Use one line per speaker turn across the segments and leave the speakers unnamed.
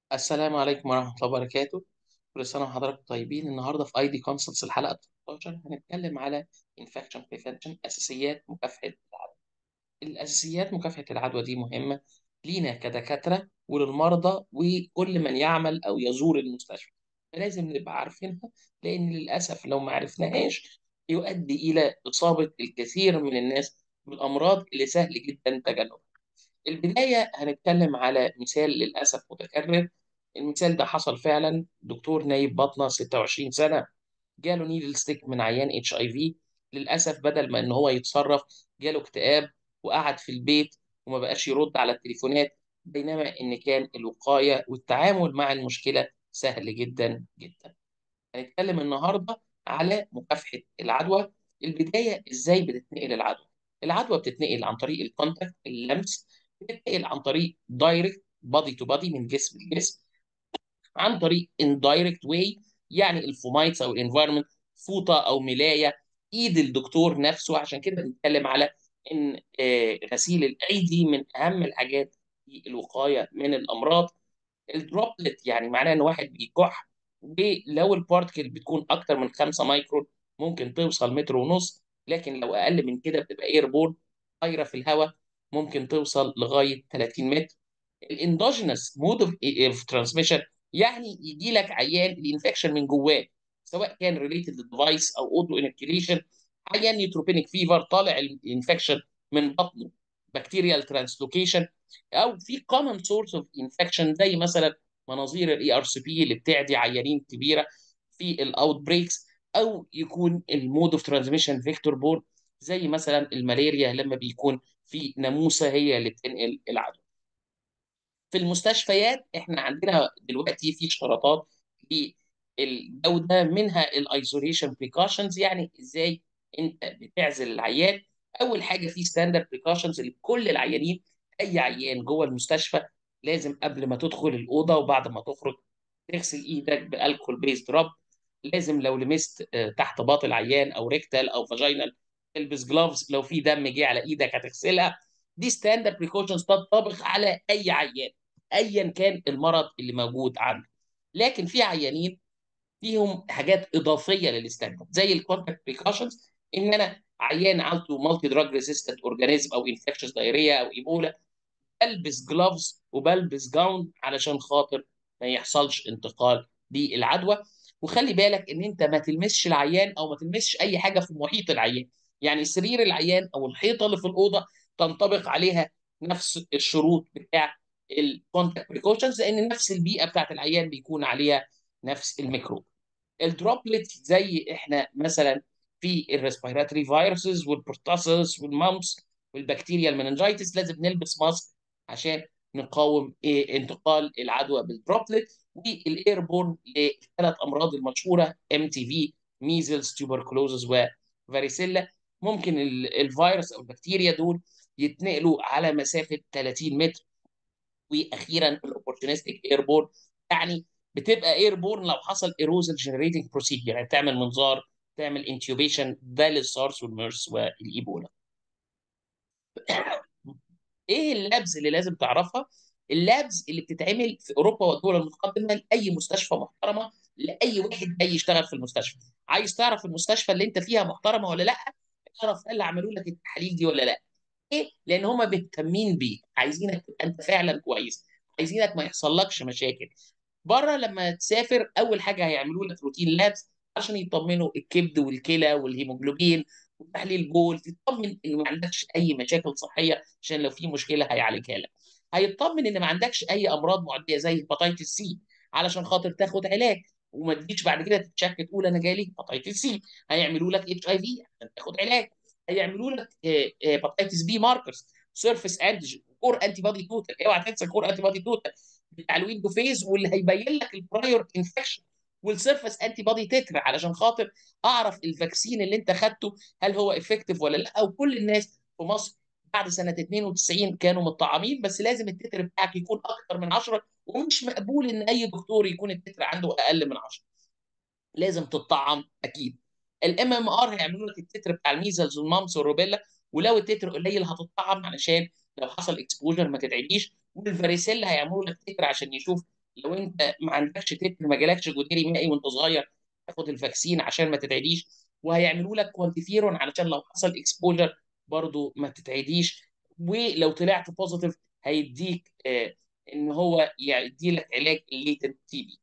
السلام عليكم ورحمة الله وبركاته كل سنة وحضراتكم طيبين النهاردة في اي دي كونسلتس الحلقة 13 هنتكلم على انفكشن بريفنشن أساسيات مكافحة العدوى الأساسيات مكافحة العدوى دي مهمة لينا كدكاترة وللمرضى وكل من يعمل أو يزور المستشفى فلازم نبقى عارفينها لأن للأسف لو ما عرفناهاش يؤدي إلى إصابة الكثير من الناس بالأمراض اللي سهل جدا تجنبها البداية هنتكلم على مثال للأسف متكرر المثال ده حصل فعلا دكتور نايب بطنة 26 سنة جاله نيدل ستيك من عيان اتش اي في للأسف بدل ما ان هو يتصرف جاله اكتئاب وقعد في البيت وما بقاش يرد على التليفونات بينما ان كان الوقاية والتعامل مع المشكلة سهل جدا جدا هنتكلم النهارده على مكافحة العدوى البداية ازاي بتتنقل العدوى العدوى بتتنقل عن طريق الكونتاكت اللمس بتتنقل عن طريق دايركت بادي تو بادي من جسم لجسم عن طريق اندايركت واي يعني الفومايتس او الانفايرمنت فوطه او ملايه ايد الدكتور نفسه عشان كده بنتكلم على ان آه، غسيل الايدي من اهم الحاجات في الوقايه من الامراض الدروبلت يعني معناه ان واحد بيكح ولو البارتكل بتكون اكتر من 5 مايكرون ممكن توصل متر ونص لكن لو اقل من كده بتبقى ايربورن طايره في الهواء ممكن توصل لغايه 30 متر الاندوجينس مود اوف ترانسميشن يعني يجي لك عيان الانفكشن من جواه سواء كان ريليتد للديفايس او اوتو انكيليشن عيان نيوتروبينيك فيفر طالع الانفكشن من بطنه بكتيريال ترانسلوكيشن او في كومن سورس اوف انفكشن زي مثلا مناظير الاي ار سي بي اللي بتعدي عيانين كبيره في الاوت بريكس او يكون المود اوف ترانسميشن فيكتور بورن زي مثلا الملاريا لما بيكون في ناموسه هي اللي بتنقل العدوى في المستشفيات احنا عندنا دلوقتي في اشتراطات للجوده منها الايزوليشن بريكوشنز يعني ازاي انت بتعزل العيان اول حاجه في ستاندرد بريكوشنز لكل العيانين اي عيان جوه المستشفى لازم قبل ما تدخل الاوضه وبعد ما تخرج تغسل ايدك بالكحول بيست دروب لازم لو لمست آه، تحت باط العيان او ريكتال او فاجينال تلبس جلافز لو في دم جه على ايدك هتغسلها دي ستاندرد بريكوشنز تنطبق على اي عيان ايا كان المرض اللي موجود عنده لكن في عيانين فيهم حاجات اضافيه للستاندرد زي الكونتاكت بريكوشنز ان انا عيان عنده مالتي دراج ريزيستنت اورجانيزم او انفكشنز دايريا او ايبولا بلبس جلافز وبلبس جاون علشان خاطر ما يحصلش انتقال للعدوى وخلي بالك ان انت ما تلمسش العيان او ما تلمسش اي حاجه في محيط العيان يعني سرير العيان او الحيطه اللي في الاوضه تنطبق عليها نفس الشروط بتاع الكونتاكت بريكوشنز لان نفس البيئه بتاعت العيان بيكون عليها نفس الميكروب الدروبلت زي احنا مثلا في الريسبيراتوري فيروسز والبروتاسس والمامس والبكتيريا المننجايتس لازم نلبس ماسك عشان نقاوم إيه انتقال العدوى بالدروبلت والايربورن للثلاث امراض المشهوره ام تي في ميزلز تيوبركلوزز وفاريسيلا ممكن ال- الفيروس او البكتيريا دول يتنقلوا على مسافه 30 متر واخيرا الاوبورتونستيك ايربورن يعني بتبقى ايربورن لو حصل ايروزل جنريتنج بروسيجر يعني تعمل منظار تعمل انتيوبيشن ده للسارس والميرس والايبولا ايه اللابز اللي لازم تعرفها اللابز اللي بتتعمل في اوروبا والدول المتقدمه لاي مستشفى محترمه لاي واحد جاي يشتغل في المستشفى عايز تعرف المستشفى اللي انت فيها محترمه ولا لا تعرف هل عملوا لك التحاليل دي ولا لا ايه لان هم مهتمين بيك عايزينك تبقى انت فعلا كويس عايزينك ما يحصلكش مشاكل بره لما تسافر اول حاجه هيعملوا لك روتين لابس عشان يطمنوا الكبد والكلى والهيموجلوبين وتحليل جول تطمن ان ما عندكش اي مشاكل صحيه عشان لو في مشكله هيعالجها لك هيطمن ان ما عندكش اي امراض معديه زي هيباتيتس سي علشان خاطر تاخد علاج وما تجيش بعد كده تتشك تقول انا جالي هيباتيتس سي هيعملوا لك اتش اي في عشان تاخد علاج هيعملوا لك هيباتيتس بي ماركرز سيرفيس انتيجين كور انتي بادي توتال اوعى تنسى كور انتي بادي توتال بتاع الويندو فيز واللي هيبين لك البرايور انفكشن والسيرفس انتي بادي تتر علشان خاطر اعرف الفاكسين اللي انت خدته هل هو افكتيف ولا لا وكل الناس في مصر بعد سنه 92 كانوا متطعمين بس لازم التتر بتاعك يكون اكتر من 10 ومش مقبول ان اي دكتور يكون التتر عنده اقل من 10 لازم تطعم اكيد الام ام ار هيعملوا لك التتر بتاع الميزلز والمامس والروبيلا ولو التتر قليل هتطعم علشان لو حصل اكسبوجر ما تتعديش والفاريسيلا هيعملوا لك تتر عشان يشوف لو انت ما عندكش تتر ما جالكش جدري مائي وانت صغير تاخد الفاكسين عشان ما تتعديش وهيعملوا لك كوانتيفيرون علشان لو حصل اكسبوجر برضو ما تتعديش ولو طلعت بوزيتيف هيديك آه ان هو يدي لك علاج الليتنت تي بي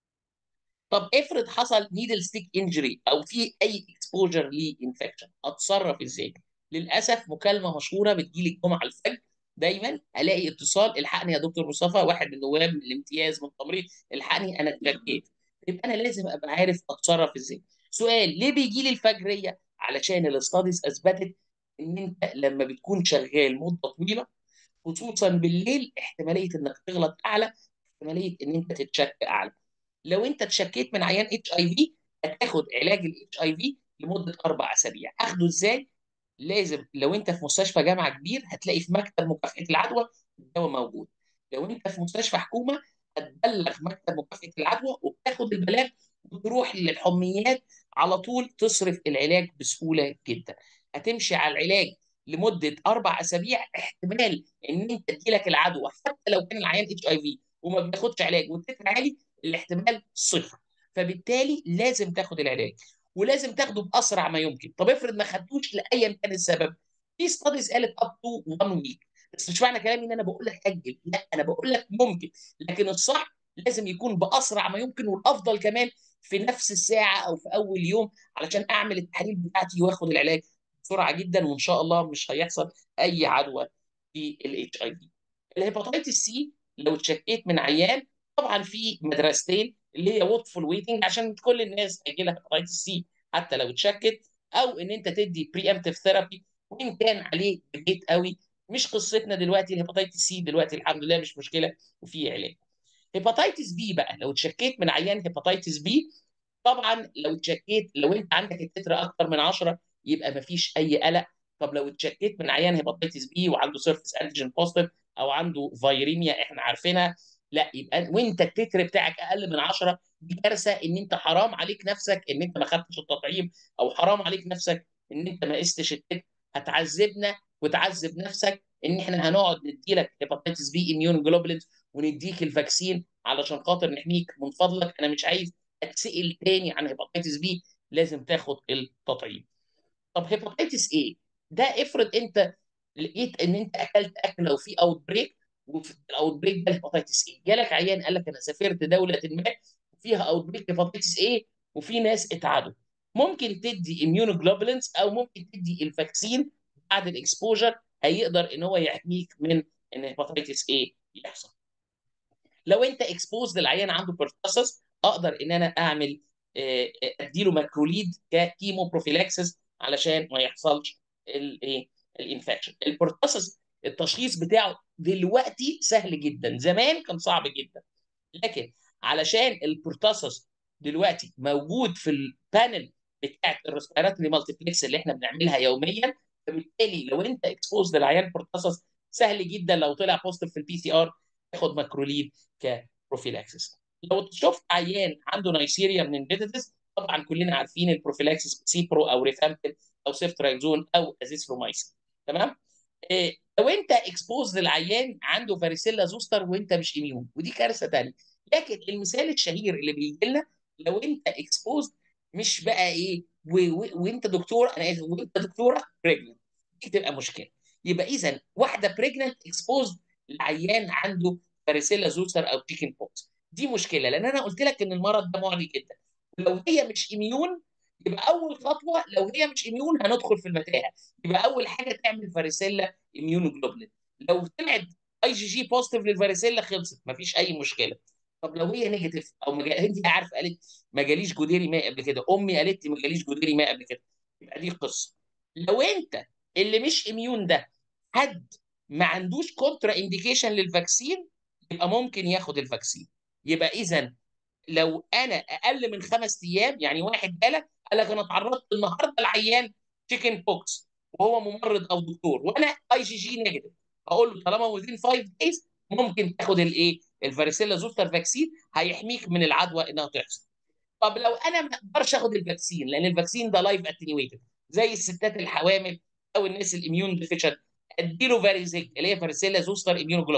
طب افرض حصل نيدل ستيك انجري او في اي اكسبوجر لانفكشن اتصرف ازاي؟ للاسف مكالمه مشهوره بتجيلي الجمعه الفجر دايما الاقي اتصال الحقني يا دكتور مصطفى واحد من نواب من الامتياز من التمريض الحقني انا اتفاجئت يبقى انا لازم ابقى عارف اتصرف ازاي سؤال ليه بيجي لي الفجريه علشان الاستاديز اثبتت ان انت لما بتكون شغال مده طويله خصوصا بالليل احتماليه انك تغلط اعلى احتماليه ان انت تتشك اعلى لو انت اتشكيت من عيان اتش اي في هتاخد علاج الاتش اي في لمده اربع اسابيع اخده ازاي لازم لو انت في مستشفى جامعه كبير هتلاقي في مكتب مكافحه العدوى الدواء موجود لو انت في مستشفى حكومه هتبلغ مكتب مكافحه العدوى وبتاخد البلاغ وتروح للحميات على طول تصرف العلاج بسهوله جدا هتمشي على العلاج لمده اربع اسابيع احتمال ان انت تجيلك العدوى حتى لو كان العيان اتش اي في وما بياخدش علاج والتتر عالي الاحتمال صفر فبالتالي لازم تاخد العلاج ولازم تاخده باسرع ما يمكن طب افرض ما خدتوش لايا كان السبب في ستاديز قالت اب تو 1 ويك بس مش معنى كلامي ان انا بقول لك اجل لا انا بقول لك ممكن لكن الصح لازم يكون باسرع ما يمكن والافضل كمان في نفس الساعه او في اول يوم علشان اعمل التحاليل بتاعتي واخد العلاج بسرعه جدا وان شاء الله مش هيحصل اي عدوى في الاتش اي في الهيباتيتس سي لو اتشكيت من عيان طبعا في مدرستين اللي هي ووتفول ويتنج عشان كل الناس هيجي لها هيباتيتس سي حتى لو اتشكت او ان انت تدي بري امتيف ثيرابي وان كان عليه ديبيت قوي مش قصتنا دلوقتي الهيباتيتس سي دلوقتي الحمد لله مش مشكله وفي علاج هيباتيتس بي بقى لو اتشكيت من عيان هيباتيتس بي طبعا لو اتشكيت لو انت عندك التتر اكتر من 10 يبقى ما فيش اي قلق طب لو اتشكيت من عيان هيباتيتس بي وعنده سيرفيس انتيجين بوزيتيف او عنده فيريميا احنا عارفينها لا يبقى وانت التتر بتاعك اقل من 10 دي كارثه ان انت حرام عليك نفسك ان انت ما خدتش التطعيم او حرام عليك نفسك ان انت ما قستش التتر هتعذبنا وتعذب نفسك ان احنا هنقعد ندي لك هيباتيتس بي اميون جلوبولينز ونديك الفاكسين علشان خاطر نحميك من فضلك انا مش عايز اتسال تاني عن هيباتيتس بي لازم تاخد التطعيم طب هيباتيتس ايه ده افرض انت لقيت ان انت اكلت اكله وفي اوت بريك وفي الاوت بريك ده هيباتيتس ايه جالك عيان قال لك انا سافرت دوله ما وفيها اوت بريك هيباتيتس ايه وفي ناس اتعدوا ممكن تدي اميونوجلوبولينز او ممكن تدي الفاكسين بعد الاكسبوجر هيقدر ان هو يحميك من ان هيباتيتس ايه يحصل لو انت اكسبوز للعيان عنده بيرتاسس اقدر ان انا اعمل اديله ماكروليد ككيمو بروفيلاكسس علشان ما يحصلش الايه الانفكشن البورتاسس التشخيص بتاعه دلوقتي سهل جدا زمان كان صعب جدا لكن علشان البورتاسس دلوقتي موجود في البانل بتاعت الريسبيراتوري مالتيبلكس اللي احنا بنعملها يوميا فبالتالي لو انت اكسبوز للعيان بورتاسس سهل جدا لو طلع بوزيتيف في البي سي ار تاخد ماكروليد كبروفيلاكسس لو شفت عيان عنده نيسيريا من البيتيتس طبعا كلنا عارفين البروفيلاكسس سيبرو او ريفامبل او سيفترايزون او ازيثرومايسين تمام إيه لو انت اكسبوز للعيان عنده فاريسيلا زوستر وانت مش اميون ودي كارثه ثانيه لكن المثال الشهير اللي بيجي لنا لو انت اكسبوز مش بقى ايه و... و... وانت دكتور انا اسف وانت دكتوره بريجننت دي تبقى مشكله يبقى اذا واحده بريجننت اكسبوز لعيان عنده فاريسيلا زوستر او تشيكن بوكس دي مشكله لان انا قلت لك ان المرض ده معدي جدا ولو هي مش اميون يبقى اول خطوه لو هي مش اميون هندخل في المتاهه يبقى اول حاجه تعمل فاريسيلا اميونوجلوبولين لو طلعت اي جي جي بوزيتيف للفاريسيلا خلصت مفيش اي مشكله طب لو هي نيجاتيف او مجا... انت عارف قالت ما جاليش جديري ماء قبل كده امي قالت لي ما جاليش جديري ماء قبل كده يبقى دي قصه لو انت اللي مش اميون ده حد ما عندوش كونترا انديكيشن للفاكسين يبقى ممكن ياخد الفاكسين يبقى اذا لو انا اقل من خمس ايام يعني واحد جالك قال لك انا اتعرضت النهارده لعيان تشيكن بوكس وهو ممرض او دكتور وانا اي جي جي نيجاتيف اقول له طالما وذين 5 دايز ممكن تاخد الايه الفاريسيلا زوستر فاكسين هيحميك من العدوى انها تحصل طب لو انا ما اقدرش اخد الفاكسين لان الفاكسين ده لايف اتنيويتد زي الستات الحوامل او الناس الاميون ديفيشنت اديله فاريزيك اللي هي فاريسيلا زوستر اميون جلوبول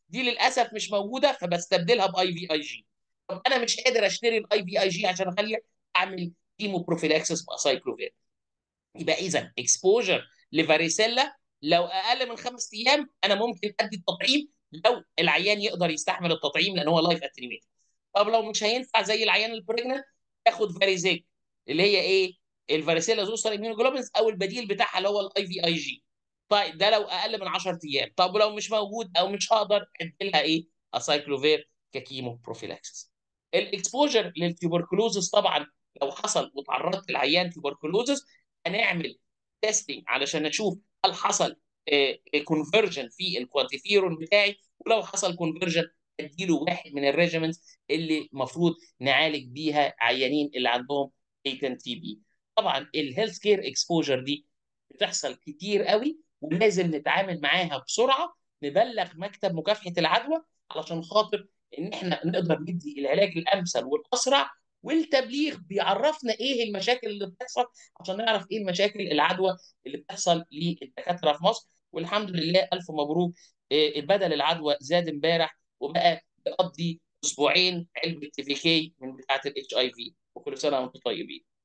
دي للاسف مش موجوده فبستبدلها باي في اي جي طب انا مش قادر اشتري الاي في اي جي عشان اخلي اعمل كيمو بروفيلاكسس باسايكلوفير يبقى اذا اكسبوجر لفاريسيلا لو اقل من خمس ايام انا ممكن ادي التطعيم لو العيان يقدر يستحمل التطعيم لان هو لايف اتنيميت طب لو مش هينفع زي العيان البريجننت تاخد فاريزيك اللي هي ايه الفاريسيلا زوستر اميونوجلوبينز او البديل بتاعها اللي هو الاي في اي جي طيب ده لو اقل من 10 ايام طب ولو مش موجود او مش هقدر ادي لها ايه اسايكلوفير ككيمو بروفيلاكسس الاكسبوجر للتيوبركلوزس طبعا لو حصل وتعرضت لعيان تيوبركلوزس هنعمل تيستنج علشان نشوف هل حصل كونفرجن في الكوانتيفيرون بتاعي ولو حصل كونفرجن اديله واحد من الريجيمنتس اللي المفروض نعالج بيها عيانين اللي عندهم ليتنت تي بي طبعا الهيلث كير اكسبوجر دي بتحصل كتير قوي ولازم نتعامل معاها بسرعه نبلغ مكتب مكافحه العدوى علشان خاطر ان احنا نقدر ندي العلاج الامثل والاسرع والتبليغ بيعرفنا ايه المشاكل اللي بتحصل عشان نعرف ايه المشاكل العدوى اللي بتحصل للدكاتره في مصر والحمد لله الف مبروك بدل العدوى زاد امبارح وبقى بيقضي اسبوعين علبه تي في كي من بتاعه الاتش اي في وكل سنه وانتم طيبين